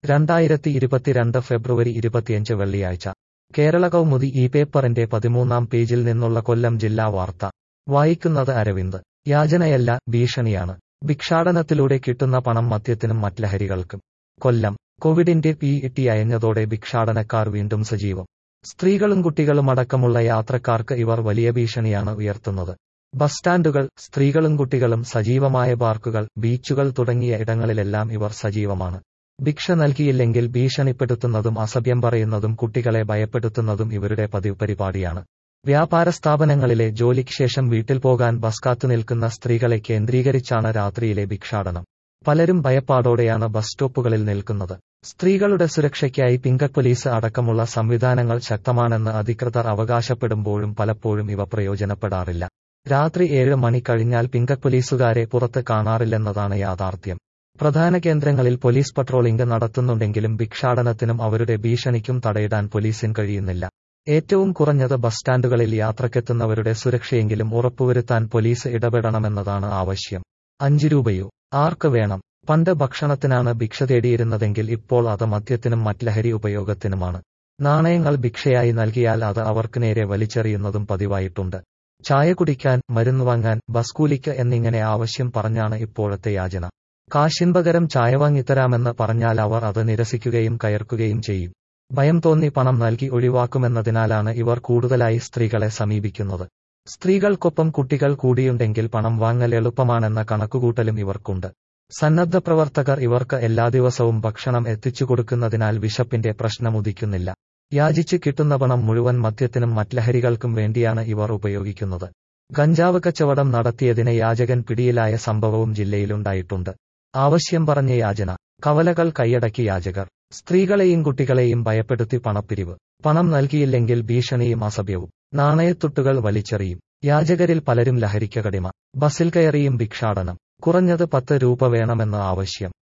രണ്ടായിരത്തി ഇരുപത്തിരണ്ട് ഫെബ്രുവരി ഇരുപത്തിയഞ്ച് വെള്ളിയാഴ്ച കേരള കൗമുദി ഈ പേപ്പറിന്റെ പതിമൂന്നാം പേജിൽ നിന്നുള്ള കൊല്ലം ജില്ലാ വാർത്ത വായിക്കുന്നത് അരവിന്ദ് യാചനയല്ല ഭീഷണിയാണ് ഭിക്ഷാടനത്തിലൂടെ കിട്ടുന്ന പണം മദ്യത്തിനും മറ്റ്ലഹരികൾക്കും കൊല്ലം കോവിഡിന്റെ പി ഇട്ടി അയഞ്ഞതോടെ ഭിക്ഷാടനക്കാർ വീണ്ടും സജീവം സ്ത്രീകളും കുട്ടികളും അടക്കമുള്ള യാത്രക്കാർക്ക് ഇവർ വലിയ ഭീഷണിയാണ് ഉയർത്തുന്നത് ബസ് സ്റ്റാൻഡുകൾ സ്ത്രീകളും കുട്ടികളും സജീവമായ പാർക്കുകൾ ബീച്ചുകൾ തുടങ്ങിയ ഇടങ്ങളിലെല്ലാം ഇവർ സജീവമാണ് ഭിക്ഷ നൽകിയില്ലെങ്കിൽ ഭീഷണിപ്പെടുത്തുന്നതും അസഭ്യം പറയുന്നതും കുട്ടികളെ ഭയപ്പെടുത്തുന്നതും ഇവരുടെ പതിവ് പരിപാടിയാണ് വ്യാപാര സ്ഥാപനങ്ങളിലെ ജോലിക്ക് ശേഷം വീട്ടിൽ പോകാൻ ബസ് കാത്തുനിൽക്കുന്ന സ്ത്രീകളെ കേന്ദ്രീകരിച്ചാണ് രാത്രിയിലെ ഭിക്ഷാടനം പലരും ഭയപ്പാടോടെയാണ് ബസ് സ്റ്റോപ്പുകളിൽ നിൽക്കുന്നത് സ്ത്രീകളുടെ സുരക്ഷയ്ക്കായി പിങ്ക് പോലീസ് അടക്കമുള്ള സംവിധാനങ്ങൾ ശക്തമാണെന്ന് അധികൃതർ അവകാശപ്പെടുമ്പോഴും പലപ്പോഴും ഇവ പ്രയോജനപ്പെടാറില്ല രാത്രി ഏഴ് മണി കഴിഞ്ഞാൽ പിങ്ക് പോലീസുകാരെ പുറത്ത് കാണാറില്ലെന്നതാണ് യാഥാർത്ഥ്യം പ്രധാന കേന്ദ്രങ്ങളിൽ പോലീസ് പട്രോളിംഗ് നടത്തുന്നുണ്ടെങ്കിലും ഭിക്ഷാടനത്തിനും അവരുടെ ഭീഷണിക്കും തടയിടാൻ പോലീസിന് കഴിയുന്നില്ല ഏറ്റവും കുറഞ്ഞത് ബസ് സ്റ്റാൻഡുകളിൽ യാത്രക്കെത്തുന്നവരുടെ സുരക്ഷയെങ്കിലും ഉറപ്പുവരുത്താൻ പോലീസ് ഇടപെടണമെന്നതാണ് ആവശ്യം അഞ്ച് രൂപയോ ആർക്ക് വേണം പണ്ട് ഭക്ഷണത്തിനാണ് ഭിക്ഷ തേടിയിരുന്നതെങ്കിൽ ഇപ്പോൾ അത് മദ്യത്തിനും മറ്റ്ലഹരി ഉപയോഗത്തിനുമാണ് നാണയങ്ങൾ ഭിക്ഷയായി നൽകിയാൽ അത് അവർക്ക് നേരെ വലിച്ചെറിയുന്നതും പതിവായിട്ടുണ്ട് ചായ കുടിക്കാൻ മരുന്ന് വാങ്ങാൻ ബസ് കൂലിക്ക് എന്നിങ്ങനെ ആവശ്യം പറഞ്ഞാണ് ഇപ്പോഴത്തെ യാചന കാശിൻ പകരം ചായ വാങ്ങിത്തരാമെന്ന് പറഞ്ഞാൽ അവർ അത് നിരസിക്കുകയും കയർക്കുകയും ചെയ്യും ഭയം തോന്നി പണം നൽകി ഒഴിവാക്കുമെന്നതിനാലാണ് ഇവർ കൂടുതലായി സ്ത്രീകളെ സമീപിക്കുന്നത് സ്ത്രീകൾക്കൊപ്പം കുട്ടികൾ കൂടിയുണ്ടെങ്കിൽ പണം വാങ്ങൽ എളുപ്പമാണെന്ന കണക്കുകൂട്ടലും ഇവർക്കുണ്ട് സന്നദ്ധ പ്രവർത്തകർ ഇവർക്ക് എല്ലാ ദിവസവും ഭക്ഷണം എത്തിച്ചു കൊടുക്കുന്നതിനാൽ വിശപ്പിന്റെ പ്രശ്നം ഉദിക്കുന്നില്ല യാചിച്ച് കിട്ടുന്ന പണം മുഴുവൻ മദ്യത്തിനും മറ്റ്ലഹരികൾക്കും വേണ്ടിയാണ് ഇവർ ഉപയോഗിക്കുന്നത് ഗഞ്ചാവ് കച്ചവടം നടത്തിയതിന് യാചകൻ പിടിയിലായ സംഭവവും ജില്ലയിലുണ്ടായിട്ടുണ്ട് ആവശ്യം പറഞ്ഞ യാചന കവലകൾ കൈയടക്കി യാചകർ സ്ത്രീകളെയും കുട്ടികളെയും ഭയപ്പെടുത്തി പണപ്പിരിവ് പണം നൽകിയില്ലെങ്കിൽ ഭീഷണിയും അസഭ്യവും നാണയത്തുട്ടുകൾ വലിച്ചെറിയും യാചകരിൽ പലരും ലഹരിക്കകടിമ ബസിൽ കയറിയും ഭിക്ഷാടനം കുറഞ്ഞത് പത്ത് രൂപ വേണമെന്ന് ആവശ്യം